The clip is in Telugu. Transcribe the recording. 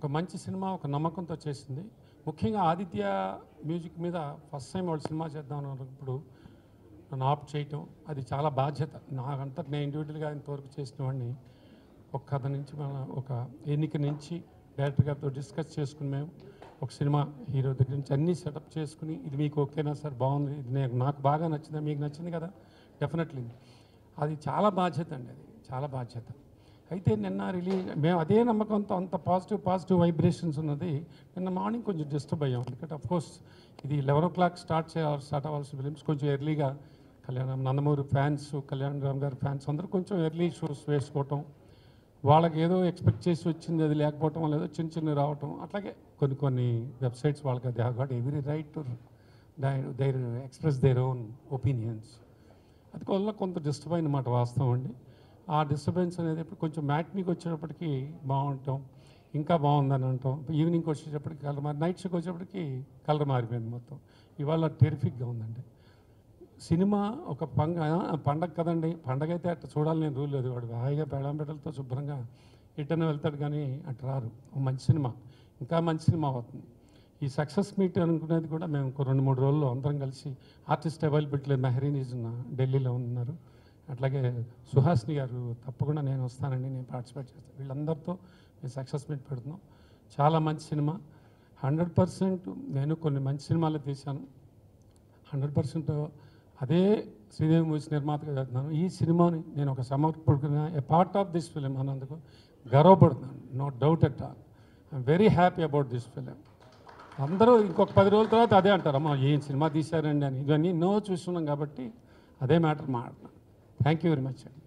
ఒక మంచి సినిమా ఒక నమ్మకంతో చేసింది ముఖ్యంగా ఆదిత్య మ్యూజిక్ మీద ఫస్ట్ టైం వాళ్ళు సినిమా చేద్దాం అనుకున్నప్పుడు నన్ను ఆప్ చేయటం అది చాలా బాధ్యత నాకంతా నేను ఇండివిజువల్గా ఇంతవరకు చేసిన వాడిని ఒక కథ నుంచి మన ఒక ఎన్నిక నుంచి డైరెక్టర్ గారితో డిస్కస్ చేసుకుని మేము ఒక సినిమా హీరో దగ్గర నుంచి అన్నీ సెటప్ చేసుకుని ఇది మీకు ఓకేనా సార్ బాగుంది ఇది నాకు నాకు బాగా నచ్చిందా మీకు నచ్చింది కదా డెఫినెట్లీ అది చాలా బాధ్యత అండి అది చాలా బాధ్యత అయితే నిన్న రిలీజ్ మేము అదే నమ్మకంతో అంత పాజిటివ్ పాజిటివ్ వైబ్రేషన్స్ ఉన్నది నిన్న మార్నింగ్ కొంచెం డిస్టర్బ్ అయ్యాం ఎందుకంటే కోర్స్ ఇది లెవెన్ ఓ క్లాక్ స్టార్ట్ చేయాలి స్టార్ట్ అవ్వాల్సిన ఫిలిమ్స్ కొంచెం ఎర్లీగా కళ్యాణం నందమూరి ఫ్యాన్స్ కళ్యాణ్ రామ్ గారి ఫ్యాన్స్ అందరూ కొంచెం ఎర్లీ షోస్ వేసుకోవటం వాళ్ళకి ఏదో ఎక్స్పెక్ట్ చేసి వచ్చింది అది లేకపోవటం లేదో చిన్న చిన్న రావటం అట్లాగే కొన్ని కొన్ని వెబ్సైట్స్ వాళ్ళకి అది got every right to their express their own opinions అది వల్ల కొంత డిస్టర్బ్ అయిన మాట వాస్తవం అండి ఆ డిస్టర్బెన్స్ అనేది ఇప్పుడు కొంచెం మ్యాట్నీకి వచ్చేటప్పటికి బాగుంటాం ఇంకా బాగుందని అంటాం ఈవినింగ్కి వచ్చేటప్పటికి కలర్ మారి నైట్ షోకి వచ్చేటప్పటికి కలర్ మారిపోయింది మొత్తం ఇవాళ టెరిఫిక్గా ఉందండి సినిమా ఒక పంగ పండగ కదండి పండగ అయితే అట్లా చూడాలి నేను రూల్ లేదు వాడు హాయిగా బేళంబెడలతో శుభ్రంగా ఇటనే వెళ్తాడు కానీ అటు రారు ఒక మంచి సినిమా ఇంకా మంచి సినిమా అవుతుంది ఈ సక్సెస్ మీట్ అనుకునేది కూడా మేము ఒక రెండు మూడు రోజుల్లో అందరం కలిసి ఆర్టిస్ట్ అవైలబిలిటీ లేదు మెహరీన్ ఈజ్ ఢిల్లీలో ఉన్నారు అట్లాగే సుహాస్ని గారు తప్పకుండా నేను వస్తానండి నేను పార్టిసిపేట్ చేస్తాను వీళ్ళందరితో మేము సక్సెస్ మీట్ పెడుతున్నాం చాలా మంచి సినిమా హండ్రెడ్ పర్సెంట్ నేను కొన్ని మంచి సినిమాలు తీశాను హండ్రెడ్ పర్సెంట్ అదే శ్రీదేవి మూవీస్ నిర్మాతగా చెప్తున్నాను ఈ సినిమాని నేను ఒక సమర్పడుకున్న a part of this film అన్నందుకు గర్వపడుతున్నాను no doubt at all I'm very happy about this film అందరూ ఇంకొక పది రోజుల తర్వాత అదే అంటారు అమ్మా ఏం సినిమా తీశారండి అని ఇవన్నీ నో చూస్తున్నాం కాబట్టి అదే మ్యాటర్ మాట్లాడుతున్నాను థ్యాంక్ యూ వెరీ మచ్ అండి